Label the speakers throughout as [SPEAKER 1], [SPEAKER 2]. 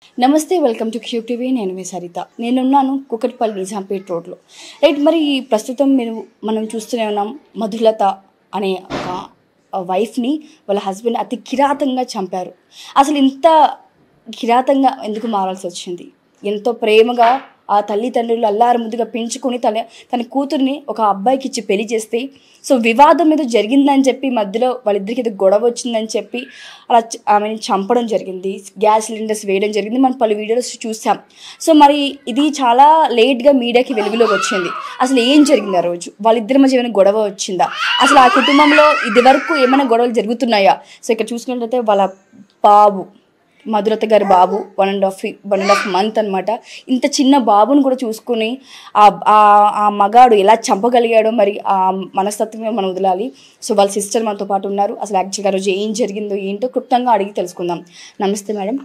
[SPEAKER 1] నమస్తే welcome to queue TV నేను మీ సరిత నేనున్నాను కుకట్పల్లి నిజాంపేట్ రోడ్లో రైట్ మరి ప్రస్తుతం మీరు మనం చూస్తూనే ఉన్నాం మధులత అనే ఒక వైఫ్ని వాళ్ళ హస్బెండ్ అతి కిరాతంగా చంపారు అసలు ఇంత కిరాతంగా ఎందుకు మారాల్సి వచ్చింది ఎంతో ప్రేమగా ఆ తల్లిదండ్రులు అల్లారు ముద్దుగా పెంచుకొని తన తన కూతుర్ని ఒక అబ్బాయికి ఇచ్చి పెళ్లి చేస్తే సో వివాదం ఏదో జరిగిందని చెప్పి మధ్యలో వాళ్ళిద్దరికి ఏదో గొడవ వచ్చిందని చెప్పి అలా చ- ఆమెని చంపడం జరిగింది గ్యాస్ సిలిండర్స్ వేయడం జరిగింది మనం పలు వీడియోస్ చూసాం సో మరి ఇది చాలా లేట్గా మీడియాకి వెలుగులోకి వచ్చింది అసలు ఏం జరిగింది ఆ రోజు వాళ్ళిద్దరి మధ్య ఏమైనా గొడవ వచ్చిందా అసలు ఆ కుటుంబంలో ఇది వరకు ఏమైనా గొడవలు జరుగుతున్నాయా సో ఇక్కడ చూసుకున్నట్లయితే వాళ్ళ బాబు మధురత గారి బాబు one and half one and half month అనమాట ఇంత చిన్న బాబుని కూడా చూసుకుని ఆ ఆ- ఆ మగాడు ఎలా చంపగలిగాడో మరి ఆ మనస్తత్వమే మనం వదలాలి సో వాళ్ళ సిస్టర్ మనతో పాటు ఉన్నారు అసలు యాక్చువల్గా రోజు ఏం జరిగిందో ఏంటో క్లుప్తంగా అడిగి తెలుసుకుందాం నమస్తే మేడం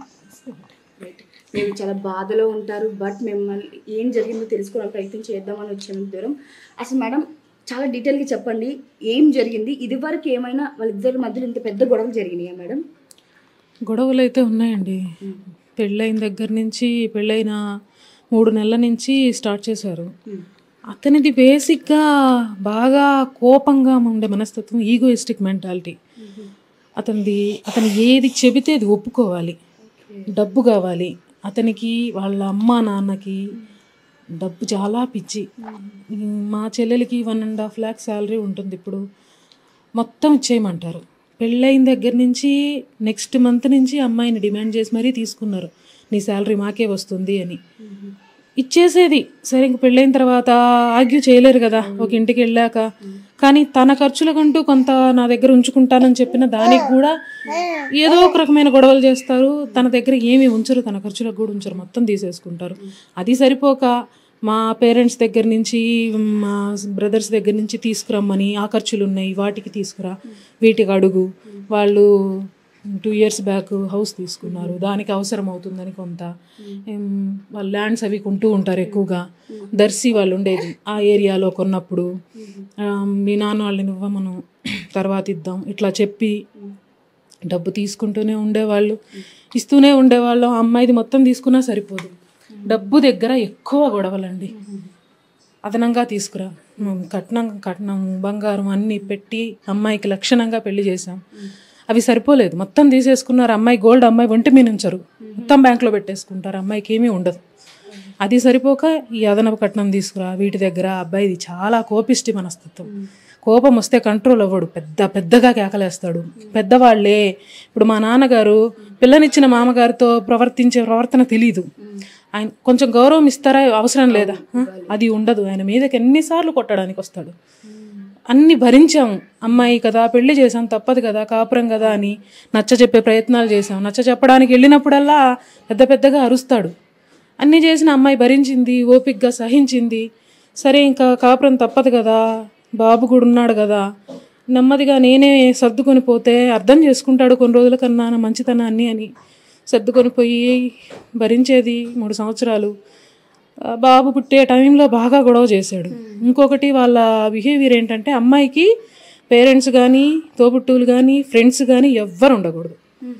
[SPEAKER 1] మీరు చాలా బాధలో ఉంటారు బట్ మిమ్మల్ని ఏం జరిగిందో తెలుసుకోవడానికి ప్రయత్నం చేద్దామని వచ్చాము దూరం అసలు మేడం చాలా డీటెయిల్గా చెప్పండి ఏం జరిగింది ఇది వరకు ఏమైనా వాళ్ళిద్దరి మధ్యలో ఇంత పెద్ద గొడవలు జరిగినాయా మేడం
[SPEAKER 2] గొడవలు అయితే ఉన్నాయండి పెళ్ళైన దగ్గర నుంచి పెళ్ళైన మూడు నెలల నుంచి స్టార్ట్ చేశారు అతనిది బేసిక్గా బాగా కోపంగా ఉండే మనస్తత్వం ఈగోయిస్టిక్ మెంటాలిటీ అతనిది అతను ఏది చెబితే అది ఒప్పుకోవాలి డబ్బు కావాలి అతనికి వాళ్ళ అమ్మ నాన్నకి డబ్బు చాలా పిచ్చి మా చెల్లెలకి one and half lakh salary ఉంటుంది ఇప్పుడు మొత్తం ఇచ్చేయమంటారు పెళ్ళైన దగ్గర నుంచి నెక్స్ట్ మంత్ నుంచి అమ్మాయిని డిమాండ్ చేసి మరీ తీసుకున్నారు నీ శాలరీ మాకే వస్తుంది అని ఇచ్చేసేది సరే ఇంక పెళ్ళైన తర్వాత ఆర్గ్యూ చేయలేరు కదా ఒక ఇంటికి వెళ్ళాక కానీ తన ఖర్చులకంటూ కొంత నా దగ్గర ఉంచుకుంటానని చెప్పిన దానికి కూడా ఏదో ఒక రకమైన గొడవలు చేస్తారు తన దగ్గర ఏమీ ఉంచరు తన ఖర్చులకు కూడా ఉంచరు మొత్తం తీసేసుకుంటారు అది సరిపోక మా పేరెంట్స్ దగ్గర నుంచి మా బ్రదర్స్ దగ్గర నుంచి తీసుకురమ్మని ఆ ఖర్చులు ఉన్నాయి వాటికి తీసుకురా వీటికి అడుగు వాళ్ళు టూ ఇయర్స్ బ్యాక్ హౌస్ తీసుకున్నారు దానికి అవసరం అవుతుందని కొంత ఏం, వాళ్ళు ల్యాండ్స్ అవి కొంటూ ఉంటారు ఎక్కువగా దర్శి వాళ్ళు ఉండేది ఆ ఏరియాలో కొన్నప్పుడు ఆ, మీ నాన్న వాళ్ళని ఇవ్వ మనం తర్వాత ఇద్దాం ఇట్లా చెప్పి డబ్బు తీసుకుంటూనే ఉండేవాళ్ళు ఇస్తూనే ఉండేవాళ్ళం అమ్మాయిది మొత్తం తీసుకున్నా సరిపోదు డబ్బు దగ్గర ఎక్కువ గొడవలండి అదనంగా తీసుకురా ఉమ్, కట్నం కట్నం బంగారం అన్నీ పెట్టి అమ్మాయికి లక్షణంగా పెళ్లి చేశాం అవి సరిపోలేదు మొత్తం తీసేసుకున్నారు అమ్మాయి గోల్డ్ అమ్మాయి ఒంటి మీద ఉంచరు మొత్తం బ్యాంక్లో పెట్టేసుకుంటారు అమ్మాయికి ఏమీ ఉండదు అది సరిపోక ఈ అదనపు కట్నం తీసుకురా వీటి దగ్గర అబ్బాయిది చాలా కోపిష్టి మనస్తత్వం కోపం వస్తే కంట్రోల్ అవ్వడు పెద్ద పెద్దగా కేకలేస్తాడు పెద్దవాళ్లే ఇప్పుడు మా నాన్నగారు పిల్లనిచ్చిన మామగారితో ప్రవర్తించే ప్రవర్తన తెలీదు ఆయన కొంచెం గౌరవం ఇస్తారా అవసరం లేదా ఆ? అది ఉండదు ఆయన మీదకి ఎన్నిసార్లు కొట్టడానికి వస్తాడు అన్ని భరించాం అమ్మాయి కదా పెళ్లి చేసాం తప్పదు కదా కాపురం కదా అని నచ్చ చెప్పే ప్రయత్నాలు చేసాం నచ్చ చెప్పడానికి వెళ్ళినప్పుడల్లా పెద్ద పెద్దగా అరుస్తాడు అన్ని చేసిన అమ్మాయి భరించింది ఓపిగ్గా సహించింది సరే ఇంకా కాపురం తప్పదు కదా బాబు కూడా ఉన్నాడు కదా నెమ్మదిగా నేనే సర్దుకొని పోతే అర్థం చేసుకుంటాడు కొన్ని రోజుల కన్నా నా మంచితనాన్ని అని సర్దుకొని పోయి భరించేది మూడు సంవత్సరాలు ఆ, బాబు పుట్టే టైంలో బాగా గొడవ చేశాడు ఇంకొకటి వాళ్ళ బిహేవియర్ ఏంటంటే అమ్మాయికి పేరెంట్స్ కానీ తోబుట్టువులు కానీ ఫ్రెండ్స్ కానీ ఎవ్వరు ఉండకూడదు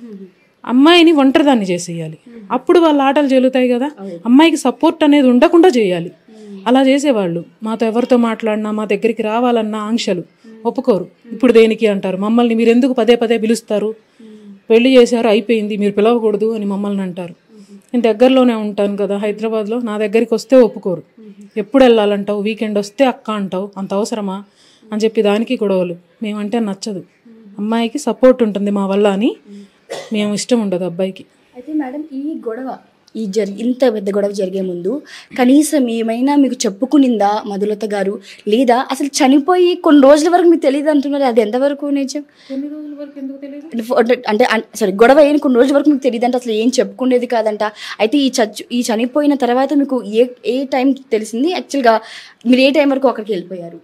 [SPEAKER 2] అమ్మాయిని ఒంటరిదాన్ని చేసేయాలి అప్పుడు వాళ్ళ ఆటలు చెల్లుతాయి కదా అమ్మాయికి సపోర్ట్ అనేది ఉండకుండా చేయాలి అలా చేసేవాళ్ళు మాతో ఎవరితో మాట్లాడినా మా దగ్గరికి రావాలన్న ఆంక్షలు ఒప్పుకోరు ఇప్పుడు దేనికి అంటారు మమ్మల్ని మీరు ఎందుకు పదే పదే పిలుస్తారు పెళ్లి చేశారు అయిపోయింది మీరు పిలవకూడదు అని మమ్మల్ని అంటారు నేను దగ్గరలోనే ఉంటాను కదా హైదరాబాద్లో నా దగ్గరికి వస్తే ఒప్పుకోరు ఎప్పుడు వెళ్ళాలంటావు వీకెండ్ వస్తే అక్క అంటావు అంత అవసరమా అని చెప్పి దానికి గొడవలు మేమంటే నచ్చదు అమ్మాయికి సపోర్ట్ ఉంటుంది మా వల్ల అని మేము ఇష్టం ఉండదు అబ్బాయికి
[SPEAKER 1] అయితే మేడం ఈ గొడవ ఈ జరి ఇంత పెద్ద గొడవ జరిగే ముందు కనీసం ఏమైనా మీకు చెప్పుకునిందా మధులత గారు లేదా అసలు చనిపోయి కొన్ని రోజుల వరకు మీకు తెలియదు అంటున్నారు అది ఎంతవరకు నిజం
[SPEAKER 2] కొన్ని రోజుల వరకు ఎందుకు తెలియదు
[SPEAKER 1] అంటే ఫో- అంటే- అంటే అన్- సారీ గొడవ అయిన కొన్ని రోజుల వరకు మీకు తెలియదు అంటే అసలు ఏం చెప్పుకునేది కాదంట అయితే ఈ చచ్చు ఈ చనిపోయిన తర్వాత మీకు ఏ ఏ టైం తెలిసింది యాక్చువల్గా మీరు ఏ టైం వరకు అక్కడికి వెళ్ళిపోయారు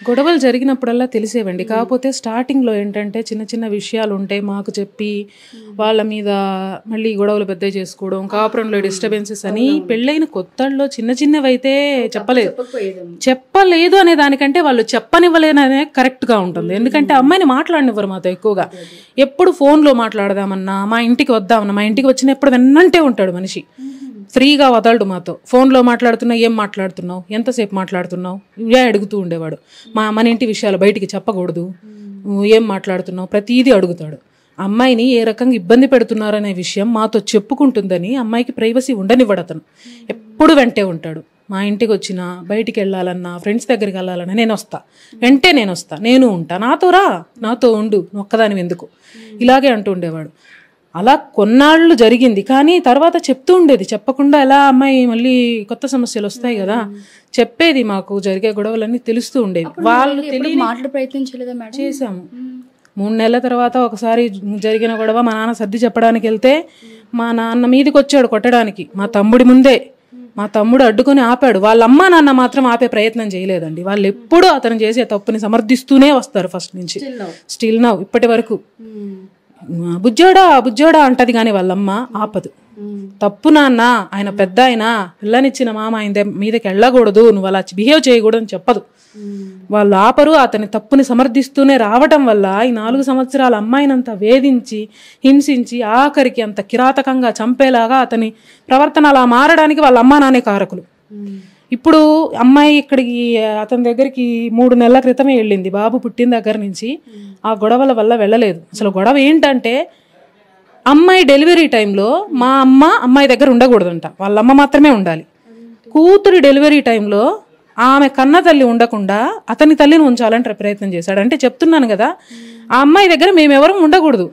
[SPEAKER 2] గొడవలు జరిగినప్పుడల్లా తెలిసేవండి కాకపోతే స్టార్టింగ్లో ఏంటంటే చిన్న చిన్న విషయాలు ఉంటాయి మాకు చెప్పి వాళ్ళ మీద మళ్ళీ గొడవలు పెద్ద చేసుకోవడం కాపురంలో డిస్టర్బెన్సెస్ అని పెళ్ళైన కొత్తల్లో చిన్న చిన్నవి అయితే చెప్పలేదు చెప్పలేదు అనే దానికంటే వాళ్ళు చెప్పనివ్వలేననే కరెక్ట్గా ఉంటుంది ఎందుకంటే అమ్మాయిని మాట్లాడనివ్వరు మాతో ఎక్కువగా ఎప్పుడు ఫోన్లో మాట్లాడదామన్నా మా ఇంటికి వద్దామన్నా మా ఇంటికి వచ్చినప్పుడు వెన్నంటే ఉంటాడు మనిషి ఫ్రీగా వదలడు మాతో ఫోన్లో మాట్లాడుతున్నావు ఏం మాట్లాడుతున్నావు ఎంతసేపు మాట్లాడుతున్నావు ఇవే అడుగుతూ ఉండేవాడు మా మన ఇంటి విషయాలు బయటికి చెప్పకూడదు నువ్వు ఏం మాట్లాడుతున్నావు ప్రతిదీ అడుగుతాడు అమ్మాయిని ఏ రకంగా ఇబ్బంది పెడుతున్నారనే విషయం మాతో చెప్పుకుంటుందని అమ్మాయికి ప్రైవసీ ఉండనివ్వడు అతను ఎప్పుడు వెంటే ఉంటాడు మా ఇంటికి వచ్చినా బయటికి వెళ్ళాలన్నా ఫ్రెండ్స్ దగ్గరికి వెళ్ళాలన్నా నేను వస్తా వెంటే నేను వస్తా నేను ఉంటా నాతో రా నాతో ఉండు నువ్వు ఒక్కదాని ఎందుకు ఇలాగే అంటూ ఉండేవాడు అలా కొన్నాళ్ళు జరిగింది కానీ తర్వాత చెప్తూ ఉండేది చెప్పకుండా ఎలా అమ్మాయి మళ్ళీ కొత్త సమస్యలు వస్తాయి కదా చెప్పేది మాకు జరిగే గొడవలన్నీ తెలుస్తూ ఉండేవి వాళ్ళు తెలియని
[SPEAKER 1] మాట్లాడే ప్రయత్నం చేయలేదా మేడం
[SPEAKER 2] చేశాము మూడు నెలల తర్వాత ఒకసారి జరిగిన గొడవ మా నాన్న సర్ది చెప్పడానికి వెళ్తే మా నాన్న మీదకి వచ్చాడు కొట్టడానికి మా తమ్ముడి ముందే మా తమ్ముడు అడ్డుకొని ఆపాడు వాళ్ళ అమ్మ నాన్న మాత్రం ఆపే ప్రయత్నం చేయలేదండి వాళ్ళు ఎప్పుడూ అతను చేసే తప్పుని సమర్థిస్తూనే వస్తారు ఫస్ట్ నుంచి స్టిల్ నవ్ ఇప్పటి వరకు బుజ్జోడా బుజ్జోడా అంటది కానీ వాళ్ళమ్మ ఆపదు తప్పు నాన్న ఆయన పెద్ద ఆయన పిల్లనిచ్చిన మామ ఆయన దగ్గ- మీదకి వెళ్ళకూడదు నువ్వు అలా బిహేవ్ చేయకూడదు అని చెప్పదు వాళ్ళు ఆపరు అతని తప్పుని సమర్థిస్తూనే రావటం వల్ల ఈ నాలుగు సంవత్సరాల అమ్మాయినంత వేధించి హింసించి ఆఖరికి అంత కిరాతకంగా చంపేలాగా అతని ప్రవర్తన అలా మారడానికి వాళ్ళ అమ్మా నాన్నే కారకులు ఇప్పుడు అమ్మాయి ఇక్కడికి అతని దగ్గరికి మూడు నెలల క్రితమే వెళ్ళింది బాబు పుట్టిన దగ్గర నుంచి ఆ గొడవల వల్ల వెళ్ళలేదు అసలు గొడవ ఏంటంటే అమ్మాయి డెలివరీ టైంలో మా అమ్మ అమ్మాయి దగ్గర ఉండకూడదంట వాళ్ళ అమ్మ మాత్రమే ఉండాలి కూతురి డెలివరీ టైంలో ఆమె కన్న తల్లి ఉండకుండా అతని తల్లిని ఉంచాలని ప్రయత్నం చేశాడు అంటే చెప్తున్నాను కదా ఆ అమ్మాయి దగ్గర మేమెవరం ఉండకూడదు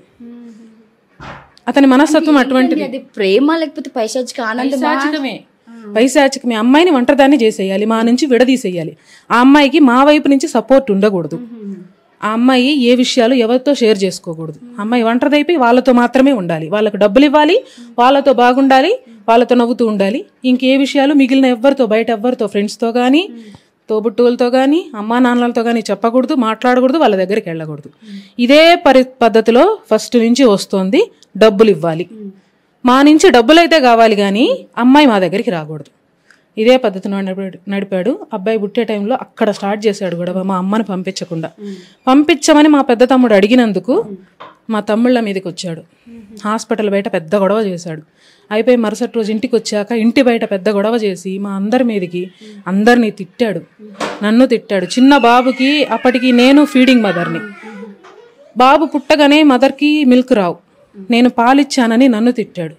[SPEAKER 2] అతని మనస్తత్వం అటువంటిది
[SPEAKER 1] అది ప్రేమ లేకపోతే పైశాచిక ఆనందం
[SPEAKER 2] పైశాచికమే పైశాచిక మీ అమ్మాయిని ఒంటరిదాన్ని చేసేయాలి మా నుంచి విడదీసేయాలి ఆ అమ్మాయికి మా వైపు నుంచి సపోర్ట్ ఉండకూడదు ఆ అమ్మాయి ఏ విషయాలు ఎవరితో షేర్ చేసుకోకూడదు ఆ అమ్మాయి ఒంటరిదైపోయి వాళ్ళతో మాత్రమే ఉండాలి వాళ్ళకు డబ్బులు ఇవ్వాలి వాళ్ళతో బాగుండాలి వాళ్ళతో నవ్వుతూ ఉండాలి ఇంకే విషయాలు మిగిలిన ఎవరితో బయట ఎవరితో ఫ్రెండ్స్తో కానీ తోబుట్టువులతో కానీ అమ్మా నాన్నలతో కానీ చెప్పకూడదు మాట్లాడకూడదు వాళ్ళ దగ్గరికి వెళ్ళకూడదు ఇదే పరి పద్ధతిలో ఫస్ట్ నుంచి వస్తోంది డబ్బులు ఇవ్వాలి మా నుంచి డబ్బులు అయితే కావాలి కానీ అమ్మాయి మా దగ్గరికి రాకూడదు ఇదే పద్ధతిలో నడిపాడు నడిపాడు అబ్బాయి పుట్టే టైంలో అక్కడ స్టార్ట్ చేశాడు గొడవ మా అమ్మని పంపించకుండా పంపించమని మా పెద్ద తమ్ముడు అడిగినందుకు మా తమ్ముళ్ళ మీదకి వచ్చాడు హాస్పిటల్ బయట పెద్ద గొడవ చేశాడు అయిపోయి మరుసటి రోజు ఇంటికి వచ్చాక ఇంటి బయట పెద్ద గొడవ చేసి మా అందరి మీదకి అందరినీ తిట్టాడు నన్ను తిట్టాడు చిన్న బాబుకి అప్పటికి నేను ఫీడింగ్ మదర్ని బాబు పుట్టగానే మదర్కి మిల్క్ రావు నేను పాలిచ్చానని నన్ను తిట్టాడు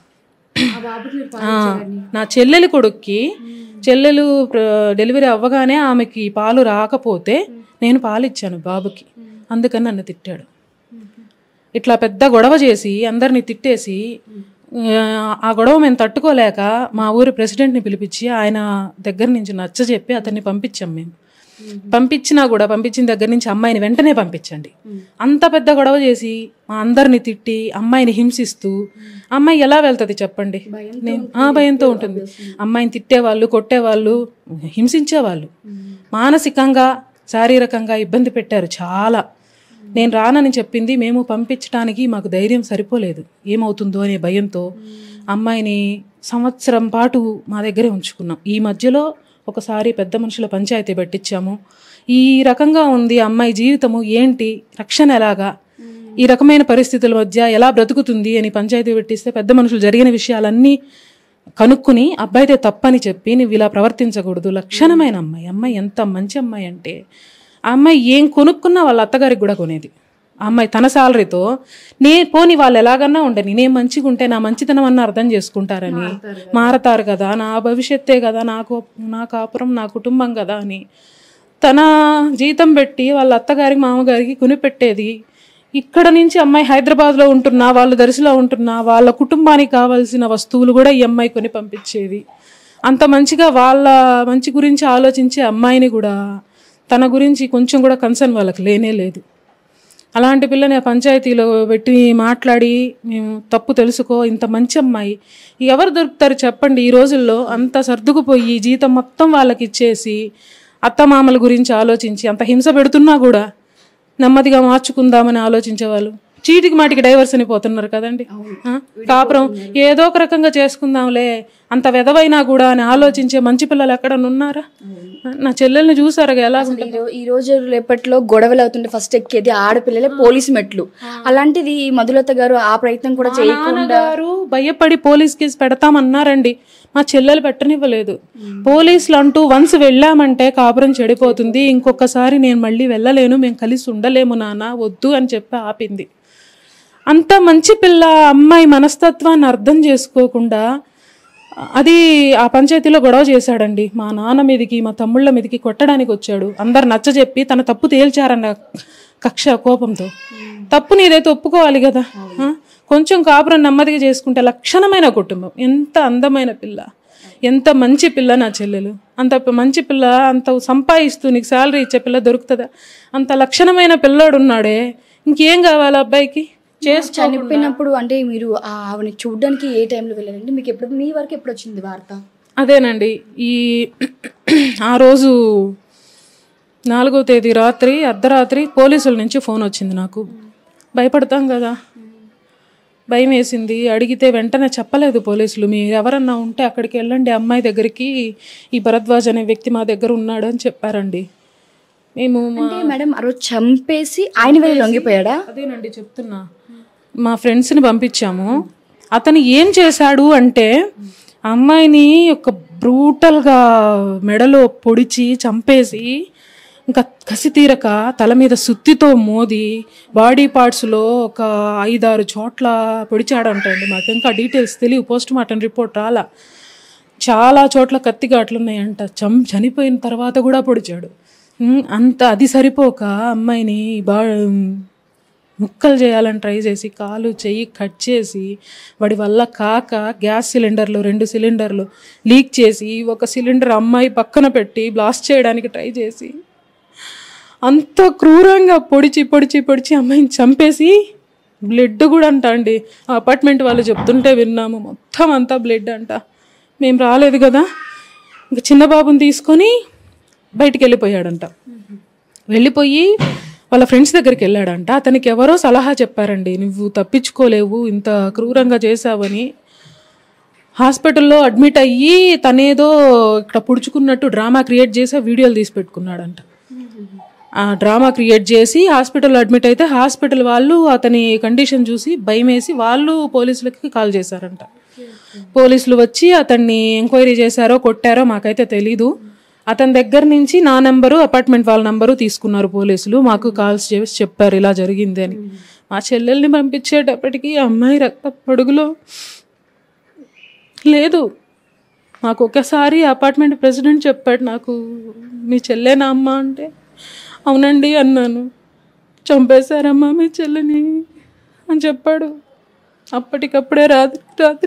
[SPEAKER 2] ఆ, నా చెల్లెలి కొడుక్కి చెల్లెలు ప్ర- డెలివరీ అవ్వగానే ఆమెకి పాలు రాకపోతే నేను పాలు ఇచ్చాను బాబుకి అందుకని నన్ను తిట్టాడు ఇట్లా పెద్ద గొడవ చేసి అందరిని తిట్టేసి ఆ, ఆ గొడవ మేము తట్టుకోలేక మా ఊరి ప్రెసిడెంట్ని పిలిపించి ఆయన దగ్గర నుంచి నచ్చ చెప్పి అతన్ని పంపించాం మేము పంపించినా కూడా పంపించిన దగ్గర నుంచి అమ్మాయిని వెంటనే పంపించండి అంత పెద్ద గొడవ చేసి మా అందరిని తిట్టి అమ్మాయిని హింసిస్తూ అమ్మాయి ఎలా వెళ్తుంది చెప్పండి నేను ఆ భయంతో ఉంటుంది అమ్మాయిని తిట్టేవాళ్ళు కొట్టేవాళ్ళు హింసించేవాళ్ళు మానసికంగా శారీరకంగా ఇబ్బంది పెట్టారు చాలా నేను రానని చెప్పింది మేము పంపించడానికి మాకు ధైర్యం సరిపోలేదు ఏమవుతుందో అనే భయంతో అమ్మాయిని సంవత్సరం పాటు మా దగ్గరే ఉంచుకున్నాం ఈ మధ్యలో ఒకసారి పెద్ద మనుషుల పంచాయతీ పెట్టించాము ఈ రకంగా ఉంది అమ్మాయి జీవితము ఏంటి రక్షణ ఎలాగా ఈ రకమైన పరిస్థితుల మధ్య ఎలా బ్రతుకుతుంది అని పంచాయతీ పెట్టిస్తే పెద్ద మనుషులు జరిగిన విషయాలన్నీ కనుక్కుని అబ్బాయితే తప్పని చెప్పి నువ్వు ఇలా ప్రవర్తించకూడదు లక్షణమైన అమ్మాయి అమ్మాయి ఎంత మంచి అమ్మాయి అంటే ఆ అమ్మాయి ఏం కొనుక్కున్నా వాళ్ళ అత్తగారికి కూడా కొనేది ఆ అమ్మాయి తన శాలరీతో నే పోని వాళ్ళు ఎలాగన్నా ఉండని నేను మంచిగా ఉంటే నా మంచితనం అన్న అర్థం చేసుకుంటారని మారతారు కదా నా భవిష్యత్తే కదా నాకు నా కాపురం నా కుటుంబం కదా అని తన జీతం పెట్టి వాళ్ళ అత్తగారికి మామగారికి కొనిపెట్టేది ఇక్కడ నుంచి అమ్మాయి హైదరాబాద్లో ఉంటున్నా వాళ్ళు దర్శిలో ఉంటున్నా వాళ్ళ కుటుంబానికి కావాల్సిన వస్తువులు కూడా ఈ అమ్మాయి కొని పంపించేది అంత మంచిగా వాళ్ళ మంచి గురించి ఆలోచించే అమ్మాయిని కూడా తన గురించి కొంచెం కూడా కన్సర్న్ వాళ్ళకి లేనే లేదు అలాంటి పిల్లని ఆ పంచాయతీలో పెట్టి మాట్లాడి మేము తప్పు తెలుసుకో ఇంత మంచి అమ్మాయి ఎవరు దొరుకుతారు చెప్పండి ఈ రోజుల్లో అంత సర్దుకుపోయి జీతం మొత్తం వాళ్ళకి ఇచ్చేసి అత్తమామల గురించి ఆలోచించి అంత హింస పెడుతున్నా కూడా నెమ్మదిగా మార్చుకుందామని ఆలోచించేవాళ్ళు చీటికి మాటికి డైవర్స్ అని పోతున్నారు కదండి ఆ? కాపురం ఏదో ఒక రకంగా చేసుకుందాంలే అంత వెదవైనా కూడా అని ఆలోచించే మంచి పిల్లలు ఎక్కడన్నా ఉన్నారా నా చెల్లెల్ని చూసారా ఎలా
[SPEAKER 1] ఈ రో- ఈ రోజు రేపట్లో గొడవలు అవుతుంటే ఫస్ట్ ఎక్కేది ఆడపిల్లలే పోలీసు మెట్లు అలాంటిది ఈ మధులత గారు ఆ ప్రయత్నం కూడా చేయకుండా
[SPEAKER 2] నాన్నగారు భయపడి పోలీస్ కేసు పెడతామన్నారండి మా చెల్లెలు పెట్టనివ్వలేదు పోలీసులు అంటూ వన్స్ వెళ్ళామంటే కాపురం చెడిపోతుంది ఇంకొకసారి నేను మళ్ళీ వెళ్ళలేను మేము కలిసి ఉండలేము నాన్న వద్దు అని చెప్పి ఆపింది అంత మంచి పిల్ల అమ్మాయి మనస్తత్వాన్ని అర్థం చేసుకోకుండా అది ఆ పంచాయతీలో గొడవ చేశాడండి మా నాన్న మీదకి మా తమ్ముళ్ళ మీదకి కొట్టడానికి వచ్చాడు అందరు నచ్చజెప్పి తన తప్పు తేల్చారన్న కక్ష కోపంతో తప్పు నీదైతే ఒప్పుకోవాలి కదా ఆ? కొంచెం కాపురం నెమ్మదిగా చేసుకుంటే లక్షణమైన కుటుంబం ఎంత అందమైన పిల్ల ఎంత మంచి పిల్ల నా చెల్లెలు అంత ప- మంచి పిల్ల అంత సంపాదిస్తూ నీకు శాలరీ ఇచ్చే పిల్ల దొరుకుతుందా అంత లక్షణమైన పిల్లోడు ఉన్నాడే ఇంకేం కావాలి అబ్బాయికి చేసు
[SPEAKER 1] చనిపోయినప్పుడు అంటే మీరు ఆ ఆవిడని చూడడానికి ఏ టైంలో వెళ్ళారంటే మీకు ఎప్పుడు మీ వరకు ఎప్పుడు వచ్చింది వార్త
[SPEAKER 2] అదేనండి ఈ ఆ రోజు నాలుగో తేదీ రాత్రి అర్ధరాత్రి పోలీసుల నుంచి ఫోన్ వచ్చింది నాకు భయపడతాం కదా భయం వేసింది అడిగితే వెంటనే చెప్పలేదు పోలీసులు మీరు ఎవరన్నా ఉంటే అక్కడికి వెళ్ళండి అమ్మాయి దగ్గరికి ఈ భరద్వాజ్ అనే వ్యక్తి మా దగ్గర ఉన్నాడు అని చెప్పారండి మేము మా
[SPEAKER 1] అంటే మేడం ఆ రోజు చంపేసి ఆయన వెళ్ళి లొంగిపోయాడా
[SPEAKER 2] అదేనండి చెప్తున్నా మా ఫ్రెండ్స్ని పంపించాము అతను ఏం చేశాడు అంటే ఆ అమ్మాయిని ఒక బ్రూటల్గా మెడలో పొడిచి చంపేసి ఇంకా కసి తీరక తల మీద సుత్తితో మోది బాడీ పార్ట్స్లో ఒక ఐదారు చోట్ల పొడిచాడంటండి మాకు ఇంకా డీటెయిల్స్ తెలియవు పోస్ట్ మార్టం రిపోర్ట్ రాలా చాలా చోట్ల కత్తిగాట్లు ఉన్నాయంట చం చనిపోయిన తర్వాత కూడా పొడిచాడు ఉమ్, అంత అది సరిపోక అమ్మాయిని బా ముక్కలు చేయాలని ట్రై చేసి కాలు చెయ్యి కట్ చేసి వాడి వల్ల కాక గ్యాస్ సిలిండర్లు రెండు సిలిండర్లు లీక్ చేసి ఒక సిలిండర్ అమ్మాయి పక్కన పెట్టి బ్లాస్ట్ చేయడానికి ట్రై చేసి అంత క్రూరంగా పొడిచి పొడిచి పొడిచి అమ్మాయిని చంపేసి బ్లడ్ కూడా అంట అండి ఆ అపార్ట్మెంట్ వాళ్ళు చెప్తుంటే విన్నాము మొత్తం అంతా బ్లడ్ అంట మేము రాలేదు కదా ఇంక చిన్న బాబుని తీసుకొని బయటికి వెళ్ళిపోయాడంట వెళ్ళిపోయి వాళ్ళ ఫ్రెండ్స్ దగ్గరికి వెళ్ళాడంట అతనికి ఎవరో సలహా చెప్పారండి నువ్వు తప్పించుకోలేవు ఇంత క్రూరంగా చేసావని హాస్పిటల్లో అడ్మిట్ అయ్యి తనేదో ఇక్కడ పుడుచుకున్నట్టు డ్రామా క్రియేట్ చేసి ఆ వీడియోలు తీసి పెట్టుకున్నాడంట ఆ డ్రామా క్రియేట్ చేసి హాస్పిటల్లో అడ్మిట్ అయితే హాస్పిటల్ వాళ్ళు అతని కండిషన్ చూసి భయం వేసి వాళ్ళు పోలీసులకి కాల్ చేశారంట పోలీసులు వచ్చి అతన్ని ఎంక్వైరీ చేశారో కొట్టారో మాకైతే తెలీదు అతని దగ్గర నుంచి నా నెంబరు అపార్ట్మెంట్ వాళ్ళ నెంబరు తీసుకున్నారు పోలీసులు మాకు కాల్స్ చేసి చెప్పారు ఇలా జరిగింది అని మా చెల్లెల్ని పంపించేటప్పటికి ఆ అమ్మాయి రక్త పడుగులో లేదు మాకు ఒకసారి అపార్ట్మెంట్ ప్రెసిడెంట్ చెప్పాడు నాకు మీ చెల్లేనా అమ్మ అంటే అవునండి అన్నాను చంపేశారమ్మా మీ చెల్లిని అని చెప్పాడు అప్పటికప్పుడే రాత్రి రాత్రి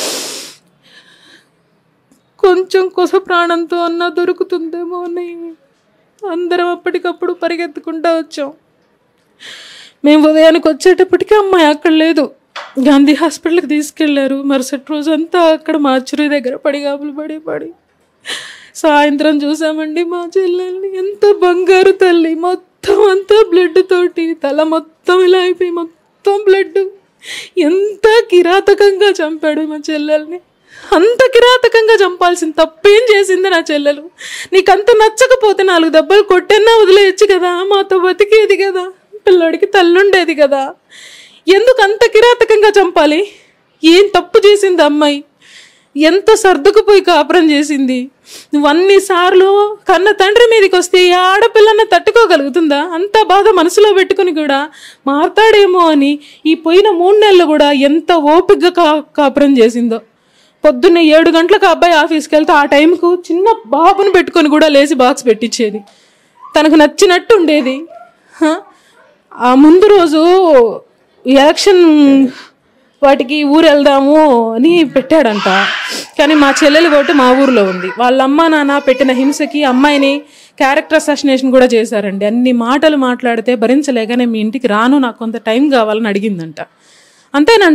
[SPEAKER 2] కొంచెం కొస ప్రాణంతో అన్నా దొరుకుతుందేమో అని అందరం అప్పటికప్పుడు పరిగెత్తుకుంటూ వచ్చాం మేము ఉదయానికి వచ్చేటప్పటికి అమ్మాయి అక్కడ లేదు గాంధీ హాస్పిటల్కి తీసుకెళ్లారు మరుసటి రోజు అంతా అక్కడ మార్చురి దగ్గర పడిగాపులు పడి పడి సాయంత్రం చూసామండి మా చెల్లెల్ని ఎంత బంగారు తల్లి మొత్తం అంతా బ్లడ్ తోటి తల మొత్తం ఇలా అయిపోయి మొత్తం బ్లడ్ ఎంత కిరాతకంగా చంపాడు మా చెల్లెల్ని అంత కిరాతకంగా చంపాల్సిన తప్పేం చేసింది నా చెల్లెలు నీకంత నచ్చకపోతే నాలుగు దెబ్బలు కొట్టన్నా వదిలేయచ్చు కదా మాతో బతికేది కదా పిల్లోడికి తల్లుండేది కదా ఎందుకు అంత కిరాతకంగా చంపాలి ఏం తప్పు చేసింది అమ్మాయి ఎంత సర్దుకుపోయి కాపురం చేసింది నువ్వు అన్ని సార్లు కన్న తండ్రి మీదకి వస్తే ఏ ఆడపిల్లన్న తట్టుకోగలుగుతుందా అంత బాధ మనసులో పెట్టుకుని కూడా మారతాడేమో అని ఈ పోయిన మూడు నెలలు కూడా ఎంత ఓపికగా కా కాపురం చేసిందో పొద్దున్న ఏడు గంటలకు ఆ అబ్బాయి ఆఫీస్కి వెళ్తే ఆ టైంకు చిన్న బాబుని పెట్టుకొని కూడా లేచి బాక్స్ పెట్టించేది తనకు నచ్చినట్టు ఉండేది హ? ఆ ముందు రోజు ఎలక్షన్ వాటికి ఊరు వెళ్దాము అని పెట్టాడంట కానీ మా చెల్లెలు ఓటు మా ఊర్లో ఉంది వాళ్ళ అమ్మ నాన్న పెట్టిన హింసకి అమ్మాయిని క్యారెక్టర్ అసాసినేషన్ కూడా చేశారండి అన్ని మాటలు మాట్లాడితే భరించలేకనే మీ ఇంటికి రాను నాకు కొంత టైం కావాలని అడిగిందంట అంతేనంట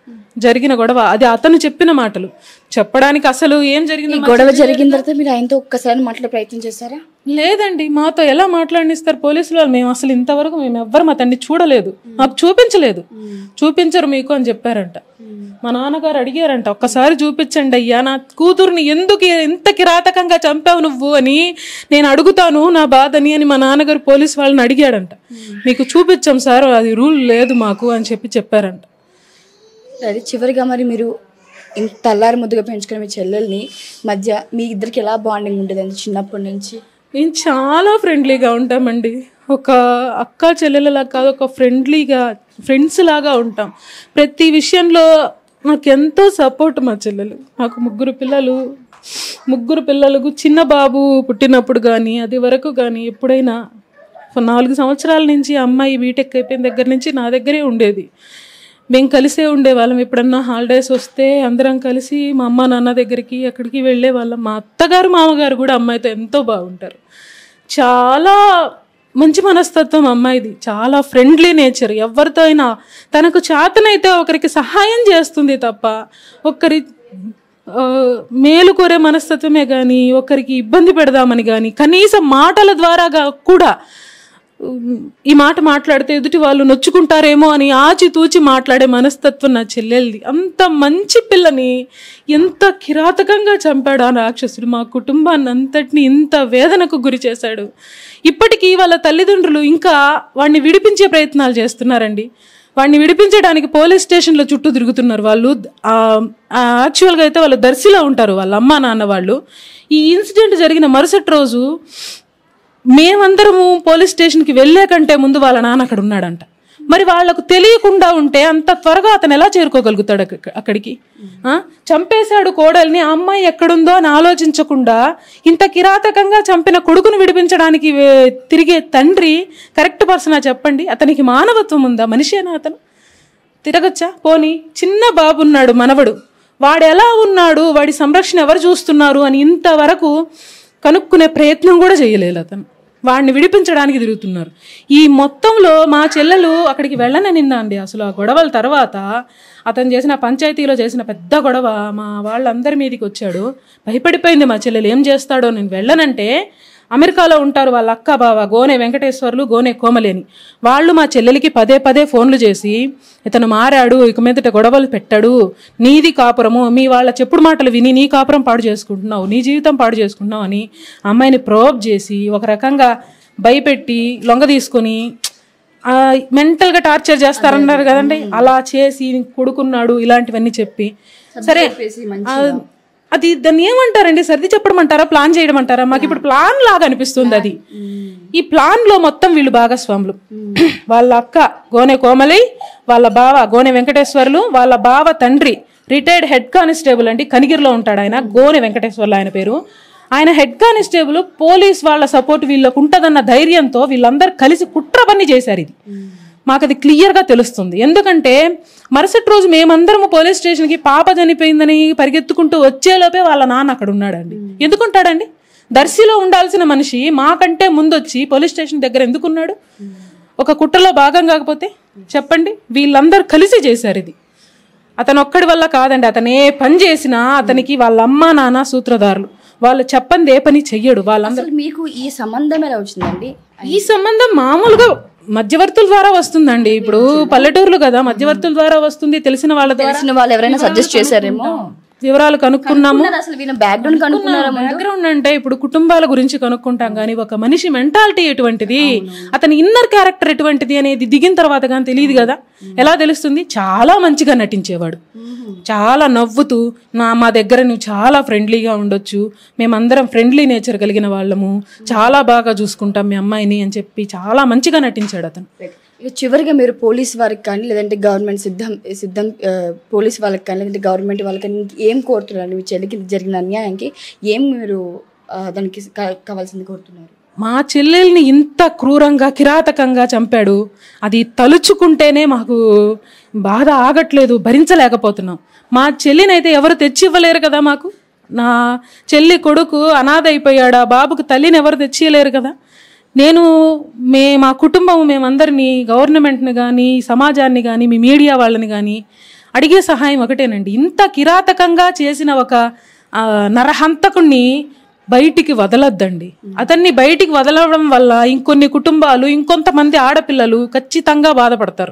[SPEAKER 2] జరిగిన గొడవ అది అతను చెప్పిన మాటలు చెప్పడానికి అసలు ఏం
[SPEAKER 1] ఈ
[SPEAKER 2] జరిగిందో
[SPEAKER 1] గొడవ జరిగిన తర్వాత మీరు ఆయనతో ఒక్కసారి మాట్లాడే ప్రయత్నం చేశారా
[SPEAKER 2] లేదండి మాతో ఎలా మాట్లాడిస్తారు పోలీసులు వాళ్ళు మేము అసలు ఇంతవరకు మేము ఎవ్వరు మా తండ్రి చూడలేదు మాకు చూపించలేదు చూపించరు మీకు అని చెప్పారంట మా నాన్నగారు అడిగారంట ఒక్కసారి చూపించండి అయ్యా నా కూతుర్ని ఎందుకు ఎంత కిరాతకంగా చంపావు నువ్వు అని నేను అడుగుతాను నా బాధని అని మా నాన్నగారు పోలీస్ వాళ్ళని అడిగాడంట మీకు చూపించాం సార్ అది రూల్ లేదు మాకు అని చెప్పి చెప్పారంట
[SPEAKER 1] అది చివరిగా మరి మీరు ఇంత తల్లారి ముద్దుగా పెంచుకున్న మీ చెల్లెల్ని మధ్య మీ ఇద్దరికి ఎలా బాండింగ్ ఉండేదండి చిన్నప్పటి నుంచి
[SPEAKER 2] మేము చాలా ఫ్రెండ్లీగా ఉంటామండి ఒక అక్క చెల్లెలలా కాదు ఒక ఫ్రెండ్లీగా ఫ్రెండ్స్ లాగా ఉంటాం ప్రతి విషయంలో నాకు ఎంతో సపోర్ట్ మా చెల్లెలు నాకు ముగ్గురు పిల్లలు ముగ్గురు పిల్లలకు చిన్న బాబు పుట్టినప్పుడు కానీ అది వరకు కానీ ఎప్పుడైనా ఒక నాలుగు సంవత్సరాల నుంచి అమ్మాయి బీటెక్ అయిపోయిన దగ్గర నుంచి నా దగ్గరే ఉండేది మేము కలిసే ఉండేవాళ్ళం ఎప్పుడన్నా హాలిడేస్ వస్తే అందరం కలిసి మా అమ్మ నాన్న దగ్గరికి అక్కడికి వెళ్ళే వాళ్ళం మా అత్తగారు మామగారు కూడా అమ్మాయితో ఎంతో బాగుంటారు చాలా మంచి మనస్తత్వం అమ్మాయిది చాలా ఫ్రెండ్లీ నేచర్ ఎవరితో అయినా తనకు చేతనైతే ఒకరికి సహాయం చేస్తుంది తప్ప ఒకరి ఆ, మేలు కోరే మనస్తత్వమే కానీ ఒకరికి ఇబ్బంది పెడదామని కానీ కనీసం మాటల ద్వారా గా- కూడా ఉమ్, ఈ మాట మాట్లాడితే ఎదుటి వాళ్ళు నొచ్చుకుంటారేమో అని ఆచితూచి మాట్లాడే మనస్తత్వం నా చెల్లెల్ది అంత మంచి పిల్లని ఎంత కిరాతకంగా చంపాడు ఆ రాక్షసుడు మా కుటుంబాన్ని అంతటిని ఇంత వేదనకు గురి చేశాడు ఇప్పటికీ వాళ్ళ తల్లిదండ్రులు ఇంకా వాడిని విడిపించే ప్రయత్నాలు చేస్తున్నారండి వాడిని విడిపించడానికి పోలీస్ స్టేషన్లో చుట్టూ తిరుగుతున్నారు వాళ్ళు ఆ, ఆ, యాక్చువల్గా అయితే వాళ్ళు దర్శిలో ఉంటారు వాళ్ళ అమ్మ నాన్న వాళ్ళు ఈ ఇన్సిడెంట్ జరిగిన మరుసటి రోజు మేమందరము పోలీస్ స్టేషన్కి వెళ్ళే కంటే ముందు వాళ్ళ నాన్న అక్కడ ఉన్నాడంట మరి వాళ్ళకు తెలియకుండా ఉంటే అంత త్వరగా అతను ఎలా చేరుకోగలుగుతాడు అక్క- అక్కడికి ఆ? చంపేశాడు కోడల్ని ఆ అమ్మాయి ఎక్కడుందో అని ఆలోచించకుండా ఇంత కిరాతకంగా చంపిన కొడుకును విడిపించడానికి వే- తిరిగే తండ్రి కరెక్ట్ పర్సనా చెప్పండి అతనికి మానవత్వం ఉందా మనిషేనా అతను తిరగచ్చా పోనీ చిన్న బాబు ఉన్నాడు మనవడు వాడు ఎలా ఉన్నాడు వాడి సంరక్షణ ఎవరు చూస్తున్నారు అని ఇంతవరకు కనుక్కునే ప్రయత్నం కూడా చేయలేదు అతను వాడిని విడిపించడానికి తిరుగుతున్నారు ఈ మొత్తంలో మా చెల్లెలు అక్కడికి వెళ్ళనే నిన్న అండి అసలు ఆ గొడవల తర్వాత అతను చేసిన పంచాయతీలో చేసిన పెద్ద గొడవ మా వాళ్ళందరి మీదకి వచ్చాడు భయపడిపోయింది మా చెల్లెలు ఏం చేస్తాడో నేను వెళ్ళనంటే అమెరికాలో ఉంటారు వాళ్ళ అక్క బావ గోనె వెంకటేశ్వర్లు గోనె కోమలేని వాళ్ళు మా చెల్లెలికి పదే పదే ఫోన్లు చేసి ఇతను మారాడు ఇక మీదట గొడవలు పెట్టాడు నీది కాపురము మీ వాళ్ళ చెప్పుడు మాటలు విని నీ కాపురం పాడు చేసుకుంటున్నావు నీ జీవితం పాడు చేసుకుంటున్నావు అని అమ్మాయిని ప్రోబ్ చేసి ఒక రకంగా భయపెట్టి లొంగ తీసుకొని ఆ, మెంటల్గా టార్చర్ చేస్తారన్నారు కదండి అలా చేసి కొడుకున్నాడు ఇలాంటివన్నీ చెప్పి సరే ఆ, అది దాన్ని ఏమంటారండి సర్ది చెప్పడం అంటారా ప్లాన్ చేయడం అంటారా మాకు ఇప్పుడు ప్లాన్ లాగా అనిపిస్తుంది అది ఈ ప్లాన్ లో మొత్తం వీళ్ళు భాగస్వాములు వాళ్ళ అక్క గోనె కోమలి వాళ్ళ బావ గోనె వెంకటేశ్వర్లు వాళ్ళ బావ తండ్రి రిటైర్డ్ హెడ్ కానిస్టేబుల్ అండి కనిగిరిలో ఉంటాడు ఆయన గోనె వెంకటేశ్వర్లు ఆయన పేరు ఆయన హెడ్ కానిస్టేబుల్ పోలీస్ వాళ్ళ సపోర్ట్ వీళ్ళకు ఉంటదన్న ధైర్యంతో వీళ్ళందరూ కలిసి కుట్ర పని చేశారు ఇది మాకు అది క్లియర్గా తెలుస్తుంది ఎందుకంటే మరుసటి రోజు మేమందరము పోలీస్ స్టేషన్కి పాప చనిపోయిందని పరిగెత్తుకుంటూ వచ్చేలోపే వాళ్ళ నాన్న అక్కడ ఉన్నాడండి ఎందుకుంటాడండి దర్శిలో ఉండాల్సిన మనిషి మాకంటే ముందొచ్చి పోలీస్ స్టేషన్ దగ్గర ఎందుకున్నాడు ఒక కుట్రలో భాగం కాకపోతే చెప్పండి వీళ్ళందరూ కలిసి చేశారు ఇది అతను ఒక్కడి వల్ల కాదండి అతను ఏ పని చేసినా అతనికి వాళ్ళ అమ్మ నాన్న సూత్రధారులు వాళ్ళు చెప్పంది ఏ పని చెయ్యడు వాళ్ళందరూ
[SPEAKER 1] అసలు మీకు ఈ సంబంధం ఎలా వచ్చిందండి
[SPEAKER 2] ఈ సంబంధం మామూలుగా మధ్యవర్తుల ద్వారా వస్తుందండి ఇప్పుడు పల్లెటూర్లు కదా మధ్యవర్తుల ద్వారా వస్తుంది తెలిసిన వాళ్ళ ద్వారా
[SPEAKER 1] తెలిసిన వాళ్ళు ఎవరైనా సజెస్ట్ చేశారేమో
[SPEAKER 2] వివరాలు కనుక్కున్నాము
[SPEAKER 1] కనుక్కున్నారా అసలు వీళ్ళ బ్యాక్గ్రౌండ్ కనుక్కున్నారా
[SPEAKER 2] బ్యాక్గ్రౌండ్ అంటే ఇప్పుడు కుటుంబాల గురించి కనుక్కుంటాం కానీ ఒక మనిషి మెంటాలిటీ ఎటువంటిది అతని ఇన్నర్ క్యారెక్టర్ ఎటువంటిది అనేది దిగిన తర్వాత కానీ తెలియదు కదా ఎలా తెలుస్తుంది చాలా మంచిగా నటించేవాడు చాలా నవ్వుతూ నా మా దగ్గర నువ్వు చాలా ఫ్రెండ్లీగా ఉండొచ్చు మేమందరం ఫ్రెండ్లీ నేచర్ కలిగిన వాళ్ళము చాలా బాగా చూసుకుంటాం మీ అమ్మాయిని అని చెప్పి చాలా మంచిగా నటించాడు అతను
[SPEAKER 1] ఇక చివరిగా మీరు పోలీస్ వారికి కానీ లేదంటే గవర్నమెంట్ సిద్ధం సిద్ధం ఆ, పోలీస్ వాళ్ళకి కానీ లేదంటే గవర్నమెంట్ వాళ్ళకి కానీ ఏం కోరుతున్నారు మీ చెల్లికి జరిగిన అన్యాయానికి ఏం మీరు ఆ, దానికి కా- కావాల్సింది కోరుతున్నారు
[SPEAKER 2] మా చెల్లెల్ని ఇంత క్రూరంగా కిరాతకంగా చంపాడు అది తలుచుకుంటేనే మాకు బాధ ఆగట్లేదు భరించలేకపోతున్నాం మా చెల్లినైతే ఎవరు తెచ్చి ఇవ్వలేరు కదా మాకు నా చెల్లి కొడుకు అనాథ అయిపోయాడు ఆ బాబుకు తల్లిని ఎవరు తెచ్చియలేరు కదా నేను మే మా కుటుంబం మేమందరినీ గవర్నమెంట్ని కానీ సమాజాన్ని కానీ మీ మీడియా వాళ్ళని కానీ అడిగే సహాయం ఒకటేనండి ఇంత కిరాతకంగా చేసిన ఒక ఆ, నరహంతకుణ్ణి బయటికి వదలొద్దండి అతన్ని బయటికి వదలడం వల్ల ఇంకొన్ని కుటుంబాలు ఇంకొంతమంది ఆడపిల్లలు ఖచ్చితంగా బాధపడతారు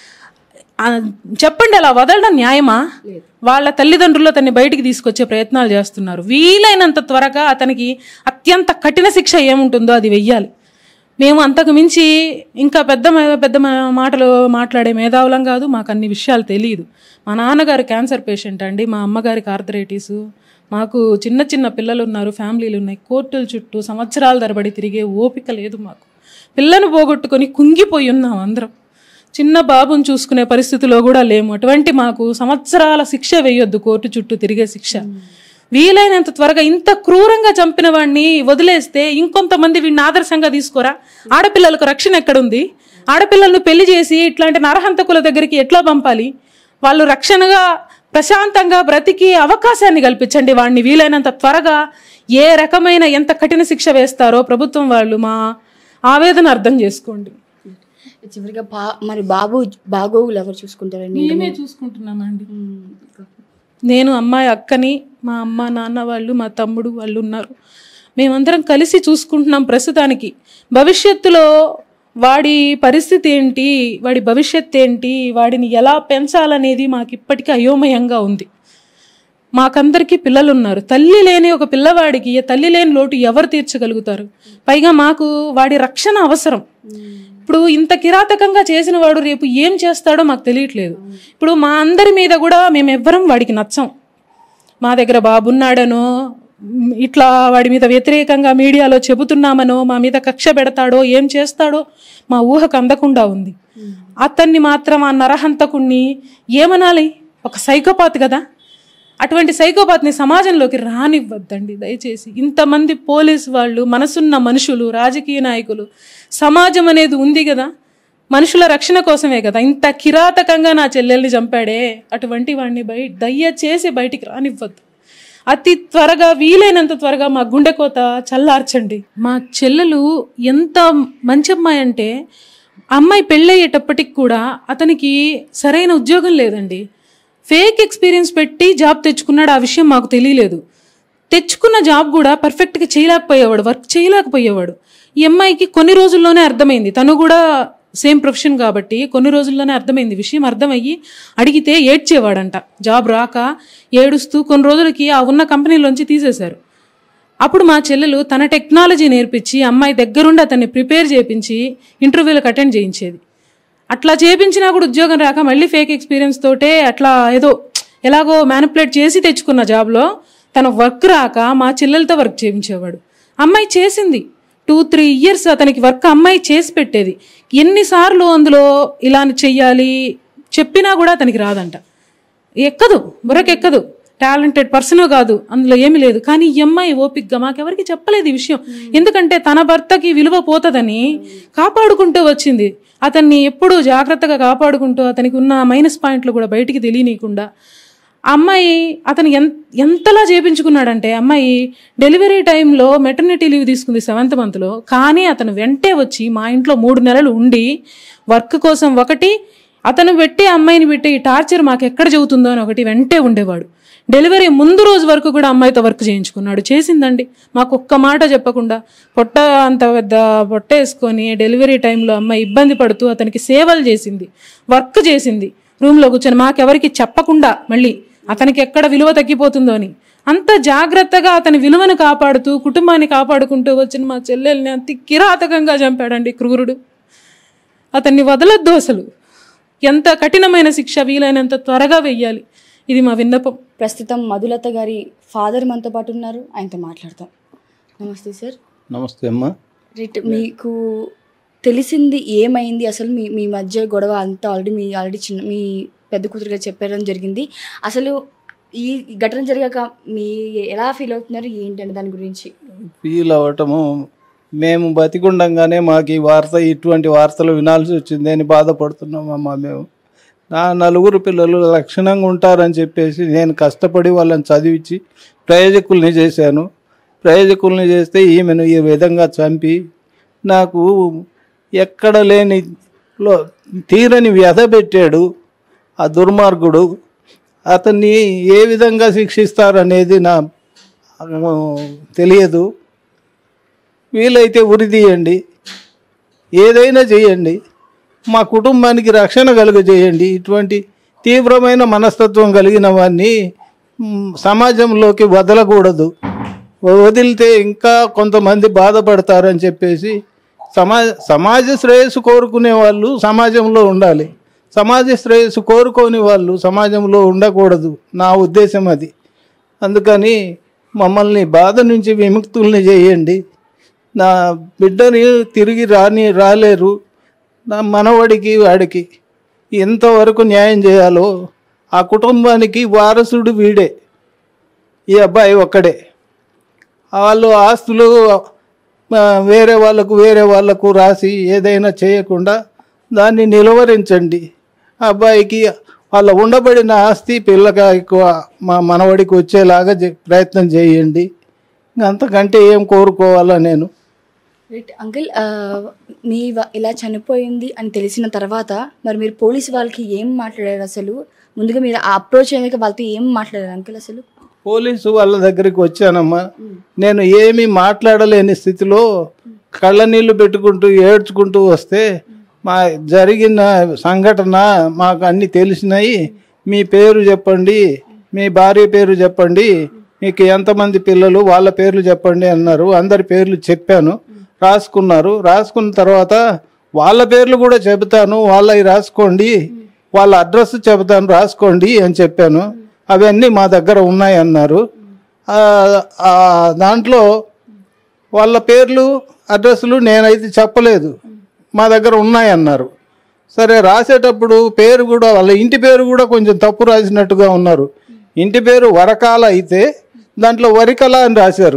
[SPEAKER 2] ఆ, చెప్పండి అలా వదలడం న్యాయమా వాళ్ళ తల్లిదండ్రులు అతన్ని బయటికి తీసుకొచ్చే ప్రయత్నాలు చేస్తున్నారు వీలైనంత త్వరగా అతనికి అత్యంత కఠిన శిక్ష ఏముంటుందో అది వెయ్యాలి మేము అంతకు మించి ఇంకా పెద్ద మే- పెద్ద మా- మాటలు మాట్లాడే మేధావులం కాదు మాకు అన్ని విషయాలు తెలియదు మా నాన్నగారు క్యాన్సర్ పేషెంట్ అండి మా అమ్మగారికి ఆర్థరైటిస్ మాకు చిన్న చిన్న పిల్లలు ఉన్నారు ఫ్యామిలీలు ఉన్నాయి కోర్టుల చుట్టూ సంవత్సరాల తరబడి తిరిగే ఓపిక లేదు మాకు పిల్లను పోగొట్టుకొని కుంగిపోయి ఉన్నాం అందరం చిన్న బాబుని చూసుకునే పరిస్థితిలో కూడా లేము అటువంటి మాకు సంవత్సరాల శిక్ష వేయొద్దు కోర్టు చుట్టూ తిరిగే శిక్ష వీలైనంత త్వరగా ఇంత క్రూరంగా చంపిన వాడిని వదిలేస్తే ఇంకొంతమంది వీడిని ఆదర్శంగా తీసుకోరా ఆడపిల్లలకు రక్షణ ఎక్కడుంది ఆడపిల్లలను పెళ్లి చేసి ఇట్లాంటి నరహంతకుల దగ్గరికి ఎట్లా పంపాలి వాళ్ళు రక్షణగా ప్రశాంతంగా బ్రతికి అవకాశాన్ని కల్పించండి వాడిని వీలైనంత త్వరగా ఏ రకమైన ఎంత కఠిన శిక్ష వేస్తారో ప్రభుత్వం వాళ్ళు మా ఆవేదన అర్థం చేసుకోండి
[SPEAKER 1] చివరిగా బా మరి బాబు బాగోగులు ఎవరు చూసుకుంటారండి
[SPEAKER 2] మేమే చూసుకుంటున్నామండి
[SPEAKER 1] ఉమ్.
[SPEAKER 2] నేను అమ్మాయి అక్కని మా అమ్మ నాన్న వాళ్ళు మా తమ్ముడు వాళ్ళు ఉన్నారు మేమందరం కలిసి చూసుకుంటున్నాం ప్రస్తుతానికి భవిష్యత్తులో వాడి పరిస్థితి ఏంటి వాడి భవిష్యత్ ఏంటి వాడిని ఎలా పెంచాలనేది మాకు ఇప్పటికీ అయోమయంగా ఉంది మాకందరికీ పిల్లలు ఉన్నారు తల్లి లేని ఒక పిల్లవాడికి తల్లి లేని లోటు ఎవరు తీర్చగలుగుతారు పైగా మాకు వాడి రక్షణ అవసరం ఇప్పుడు ఇంత కిరాతకంగా చేసిన వాడు రేపు ఏం చేస్తాడో మాకు తెలియట్లేదు ఇప్పుడు మా అందరి మీద కూడా మేము ఎవ్వరం వాడికి నచ్చం మా దగ్గర బాబున్నాడనో మ్, ఇట్లా వాడి మీద వ్యతిరేకంగా మీడియాలో చెబుతున్నామనో మా మీద కక్ష పెడతాడో ఏం చేస్తాడో మా ఊహకు అందకుండా ఉంది అతన్ని మాత్రం ఆ నరహంతకుణ్ణి ఏమనాలి ఒక సైకోపాత్ కదా అటువంటి సైకోపాత్ని సమాజంలోకి రానివ్వద్దండి దయచేసి ఇంతమంది పోలీసు వాళ్ళు మనసున్న మనుషులు రాజకీయ నాయకులు సమాజం అనేది ఉంది కదా మనుషుల రక్షణ కోసమే కదా ఇంత కిరాతకంగా నా చెల్లెల్ని చంపాడే అటువంటి వాడిని బయ దయచేసి బయటికి రానివ్వద్దు అతి త్వరగా వీలైనంత త్వరగా మా గుండెకోత చల్లార్చండి మా చెల్లెలు ఎంత మంచి అమ్మాయి అంటే అమ్మాయి పెళ్ళయ్యేటప్పటికి కూడా అతనికి సరైన ఉద్యోగం లేదండి ఫేక్ ఎక్స్పీరియన్స్ పెట్టి జాబ్ తెచ్చుకున్నాడు ఆ విషయం మాకు తెలియలేదు తెచ్చుకున్న జాబ్ కూడా పర్ఫెక్ట్గా చేయలేకపోయేవాడు వర్క్ చేయలేకపోయేవాడు ఈ అమ్మాయికి కొన్ని రోజుల్లోనే అర్థమైంది తను కూడా సేమ్ ప్రొఫెషన్ కాబట్టి కొన్ని రోజుల్లోనే అర్థమైంది విషయం అర్థమయ్యి అడిగితే ఏడ్చేవాడంట జాబ్ రాక ఏడుస్తూ కొన్ని రోజులకి ఆ ఉన్న కంపెనీలోంచి తీసేశారు అప్పుడు మా చెల్లెలు తన టెక్నాలజీ నేర్పించి అమ్మాయి దగ్గరుండి అతన్ని ప్రిపేర్ చేయించి ఇంటర్వ్యూలకు అటెండ్ చేయించేది అట్లా చేపించినా కూడా ఉద్యోగం రాక మళ్ళీ ఫేక్ ఎక్స్పీరియన్స్ తోటే అట్లా ఏదో ఎలాగో మ్యానిపులేట్ చేసి తెచ్చుకున్న జాబ్లో తన వర్క్ రాక మా చెల్లెలతో వర్క్ చేయించేవాడు అమ్మాయి చేసింది టూ త్రీ ఇయర్స్ అతనికి వర్క్ అమ్మాయి చేసి పెట్టేది ఎన్నిసార్లు అందులో ఇలా చెయ్యాలి చెప్పినా కూడా అతనికి రాదంట ఎక్కదు బుర్రకెక్కదు టాలెంటెడ్ పర్సన్ కాదు అందులో ఏమీ లేదు కానీ ఈ అమ్మాయి ఓపిక్గా మాకెవరికి చెప్పలేదు ఈ విషయం ఎందుకంటే తన భర్తకి విలువ పోతుందని కాపాడుకుంటూ వచ్చింది అతన్ని ఎప్పుడూ జాగ్రత్తగా కాపాడుకుంటూ అతనికి ఉన్న మైనస్ పాయింట్లు కూడా బయటికి తెలియనీయకుండా ఆ అమ్మాయి అతను ఎంత ఎంతలా చేపించుకున్నాడంటే అమ్మాయి డెలివరీ టైంలో మెటర్నిటీ లీవ్ తీసుకుంది సెవెంత్ మంత్లో కానీ అతను వెంటే వచ్చి మా ఇంట్లో మూడు నెలలు ఉండి వర్క్ కోసం ఒకటి అతను పెట్టి అమ్మాయిని పెట్టి ఈ టార్చర్ మాకు ఎక్కడ చెబుతుందో అని ఒకటి వెంటే ఉండేవాడు డెలివరీ ముందు రోజు వరకు కూడా అమ్మాయితో వర్క్ చేయించుకున్నాడు చేసిందండి మాకు ఒక్క మాట చెప్పకుండా పొట్ట అంత పెద్ద పొట్ట వేసుకొని డెలివరీ టైంలో అమ్మాయి ఇబ్బంది పడుతూ అతనికి సేవలు చేసింది వర్క్ చేసింది రూమ్లో కూర్చొని మాకెవరికి చెప్పకుండా మళ్ళీ అతనికి ఎక్కడ విలువ తగ్గిపోతుందో అని అంత జాగ్రత్తగా అతని విలువను కాపాడుతూ కుటుంబాన్ని కాపాడుకుంటూ వచ్చిన మా చెల్లెల్ని అతి కిరాతకంగా చంపాడండి క్రూరుడు అతన్ని వదలొద్దు అసలు ఎంత కఠినమైన శిక్ష వీలైనంత త్వరగా వెయ్యాలి ఇది మా విన్నపం
[SPEAKER 1] ప్రస్తుతం మధులత గారి ఫాదర్ మనతో పాటు ఉన్నారు ఆయనతో మాట్లాడతాం నమస్తే సార్
[SPEAKER 3] నమస్తే అమ్మా
[SPEAKER 1] రైట్ మీకు తెలిసింది ఏమైంది అసలు మీ మీ మధ్య గొడవ అంతా ఆల్రెడీ మీ ఆల్రెడీ చిన్న మీ పెద్ద కూతురుగా చెప్పడం జరిగింది అసలు ఈ ఘటన జరిగాక మీ ఎలా ఫీల్ అవుతున్నారు ఏంటంటే దాని గురించి
[SPEAKER 3] ఫీల్ అవ్వటము మేము బతికుండంగానే మాకు ఈ వార్త ఇటువంటి వార్తలు వినాల్సి వచ్చింది అని బాధపడుతున్నామమ్మా మేము నా నలుగురు పిల్లలు లక్షణంగా ఉంటారని చెప్పేసి నేను కష్టపడి వాళ్ళని చదివించి ప్రయోజకుల్ని చేశాను ప్రయోజకుల్ని చేస్తే ఈమెను ఈ విధంగా చంపి నాకు ఎక్కడ లేని లో తీరని వ్యధ పెట్టాడు ఆ దుర్మార్గుడు అతన్ని ఏ విధంగా శిక్షిస్తారనేది నా ఆ, తెలియదు వీలైతే ఉరి తీయండి ఏదైనా చేయండి మా కుటుంబానికి రక్షణ కలుగజేయండి ఇటువంటి తీవ్రమైన మనస్తత్వం కలిగిన వాడిని మ్, సమాజంలోకి వదలకూడదు వదిలితే ఇంకా కొంతమంది బాధపడతారని చెప్పేసి సమాజ సమాజ శ్రేయస్సు కోరుకునే వాళ్ళు సమాజంలో ఉండాలి సమాజ శ్రేయస్సు కోరుకోని వాళ్ళు సమాజంలో ఉండకూడదు నా ఉద్దేశం అది అందుకని మమ్మల్ని బాధ నుంచి విముక్తుల్ని చేయండి నా బిడ్డని తిరిగి రాని రాలేరు నా మనవడికి వాడికి ఎంతవరకు న్యాయం చేయాలో ఆ కుటుంబానికి వారసుడు వీడే ఈ అబ్బాయి ఒక్కడే వాళ్ళు ఆస్తులు ఆ, వేరే వాళ్ళకు వేరే వాళ్ళకు రాసి ఏదైనా చేయకుండా దాన్ని నిలువరించండి ఆ అబ్బాయికి వాళ్ళ ఉండబడిన ఆస్తి పిల్లగా ఎక్కువ మా మనవడికి వచ్చేలాగా చే- ప్రయత్నం చేయండి ఇంక అంతకంటే ఏం కోరుకోవాలా నేను
[SPEAKER 1] రైట్ అంకిల్ ఆ, మీ వ- ఇలా చనిపోయింది అని తెలిసిన తర్వాత మరి మీరు పోలీస్ వాళ్ళకి ఏం మాట్లాడారు అసలు ముందుగా మీరు ఆ అప్రోచ్ అయ్యాక వాళ్ళతో ఏం మాట్లాడారు అంకిల్ అసలు
[SPEAKER 3] పోలీసు వాళ్ళ దగ్గరికి వచ్చానమ్మా నేను ఏమీ మాట్లాడలేని స్థితిలో కళ్ళ నీళ్లు పెట్టుకుంటూ ఏడ్చుకుంటూ వస్తే మా జరిగిన సంఘటన మాకు అన్ని తెలిసినాయి మీ పేరు చెప్పండి మీ భార్య పేరు చెప్పండి మీకు ఎంతమంది పిల్లలు వాళ్ళ పేర్లు చెప్పండి అన్నారు అందరి పేర్లు చెప్పాను రాసుకున్నారు రాసుకున్న తర్వాత వాళ్ళ పేర్లు కూడా చెబుతాను వాళ్ళవి రాసుకోండి వాళ్ళ అడ్రస్ చెబుతాను రాసుకోండి అని చెప్పాను అవన్నీ మా దగ్గర ఉన్నాయి అన్నారు ఆ, ఆ దాంట్లో వాళ్ళ పేర్లు అడ్రస్లు నేనైతే చెప్పలేదు మా దగ్గర ఉన్నాయన్నారు సరే రాసేటప్పుడు పేరు కూడా వాళ్ళ ఇంటి పేరు కూడా కొంచెం తప్పు రాసినట్టుగా ఉన్నారు ఇంటి పేరు వరకాల అయితే దాంట్లో వరికల అని రాశారు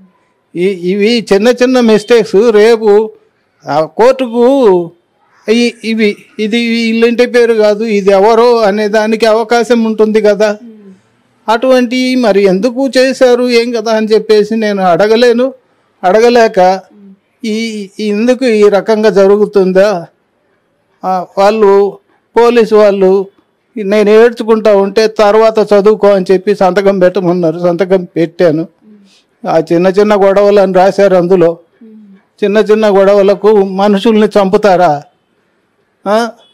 [SPEAKER 3] ఈ- ఇవి చిన్న చిన్న మిస్టేక్స్ రేపు ఆ కోర్టుకు ఈ- ఇవి ఇది వీళ్ళింటి పేరు కాదు ఇది ఎవరో అనే దానికి అవకాశం ఉంటుంది కదా అటువంటి మరి ఎందుకు చేశారు ఏం కదా అని చెప్పేసి నేను అడగలేను అడగలేక ఈ ఈ ఎందుకు ఈ రకంగా జరుగుతుందా ఆ, వాళ్ళు పోలీసు వాళ్ళు నేను ఏడ్చుకుంటా ఉంటే తర్వాత చదువుకో అని చెప్పి సంతకం పెట్టమన్నారు సంతకం పెట్టాను ఆ చిన్న చిన్న గొడవలు అని రాశారు అందులో చిన్న చిన్న గొడవలకు మనుషుల్ని చంపుతారా ఆ?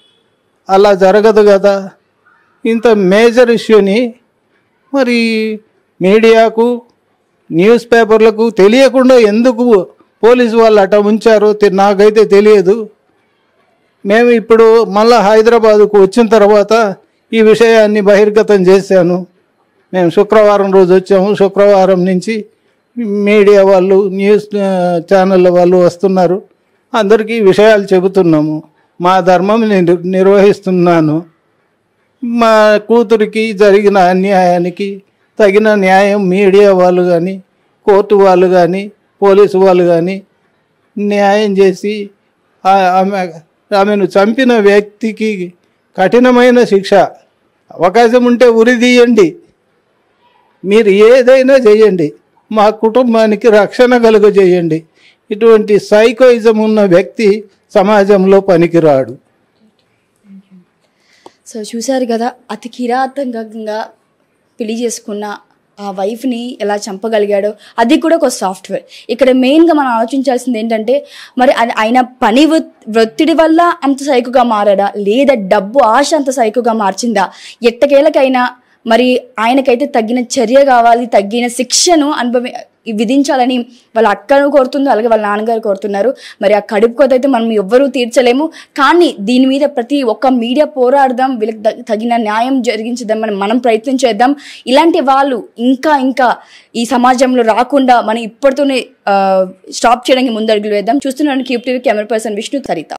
[SPEAKER 3] అలా జరగదు కదా ఇంత మేజర్ ఇష్యూని మరి మీడియాకు న్యూస్ పేపర్లకు తెలియకుండా ఎందుకు పోలీసు వాళ్ళు అట్ట ఉంచారో తె- నాకైతే తెలియదు మేము ఇప్పుడు మళ్ళా హైదరాబాదుకు వచ్చిన తర్వాత ఈ విషయాన్ని బహిర్గతం చేశాను మేము శుక్రవారం రోజు వచ్చాము శుక్రవారం నుంచి మీడియా వాళ్ళు న్యూస్ ఆ, ఛానళ్ళ వాళ్ళు వస్తున్నారు అందరికీ ఈ విషయాలు చెబుతున్నాము మా ధర్మం నేను నిర్వహిస్తున్నాను మా కూతురికి జరిగిన అన్యాయానికి తగిన న్యాయం మీడియా వాళ్ళు కానీ కోర్టు వాళ్ళు కానీ పోలీసు వాళ్ళు కానీ న్యాయం చేసి ఆ- ఆమె ఆమెను చంపిన వ్యక్తికి కఠినమైన శిక్ష అవకాశం ఉంటే ఉరి తీయండి మీరు ఏదైనా చేయండి మా కుటుంబానికి రక్షణ కలుగజేయండి ఇటువంటి సైకోయిజం ఉన్న వ్యక్తి సమాజంలో పనికిరాడు
[SPEAKER 1] సో చూశారు కదా అతి కిరాతకంగా పెళ్లి చేసుకున్న ఆ వైఫ్ని ఎలా చంపగలిగాడో అది కూడా ఒక సాఫ్ట్వేర్ ఇక్కడ మెయిన్గా మనం ఆలోచించాల్సింది ఏంటంటే మరి అది ఆయన పని ఒత్- ఒత్తిడి వల్ల అంత సైకుగా మారాడా లేదా డబ్బు ఆశ అంత సైకుగా మార్చిందా ఎట్టకేలకైనా మరి ఆయనకైతే తగిన చర్య కావాలి తగిన శిక్షను అనుభవి విధించాలని వాళ్ళ అక్కను కోరుతుంది అలాగే వాళ్ళ నాన్నగారు కోరుతున్నారు మరి ఆ కడుపు కోత అయితే మనం ఎవ్వరూ తీర్చలేము కానీ దీని మీద ప్రతి ఒక్క మీడియా పోరాడదాం వీళ్ళకి ద- తగిన న్యాయం జరిగించుదాం మనం మనం ప్రయత్నం చేద్దాం ఇలాంటి వాళ్ళు ఇంకా ఇంకా ఈ సమాజంలో రాకుండా మనం ఇప్పటితోనే స్టాప్ చేయడానికి ముందడుగులు వేద్దాం చూస్తున్నాను cube TV camera person Vishnu Saritha